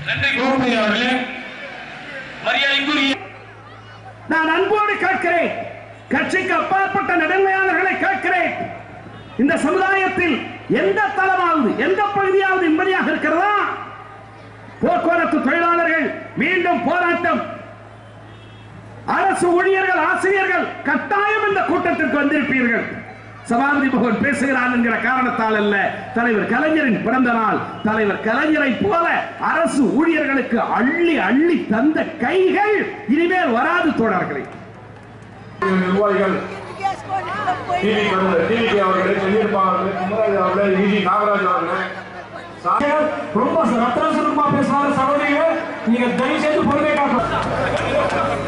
நன்றி கோபுரி அவர்களே மரியாதைக்குரிய நான் அன்போடு கேட்கிறேன் கட்சிக்கு அப்பாற்பட்ட நடுநிலையாளர்களை கேட்கிறேன் இந்த சமுதாயத்தில் எந்த தளமாவது எந்த பகுதியாவது நிம்மதியாக இருக்கிறதா போக்குவரத்து தொழிலாளர்கள் மீண்டும் போராட்டம் அரசு ஊழியர்கள் ஆசிரியர்கள் கட்டாயம் இந்த கூட்டத்திற்கு வந்திருப்பீர்கள் சபாபதி பகவன் பேசுகிறான் என்கிற காரணத்தால் அல்ல தலைவர் கலைஞரின் பிறந்த நாள் தலைவர் கலைஞரை போல அரசு ஊழியர்களுக்கு அள்ளி அள்ளி தந்த கைகள் இனிமேல் வராது தோழர்களே நிர்வாகிகள் டிவி டிவி அவர்களே செல்லியப்பா அவர்களே குமராஜ் அவர்களே இஜி நாகராஜ் அவர்களே சா- ரொம்ப ரத்தன சுருக்கமா பேசுறாரு சகோதரிகள் நீங்க தயவு செய்து பொறுமை காக்கணும்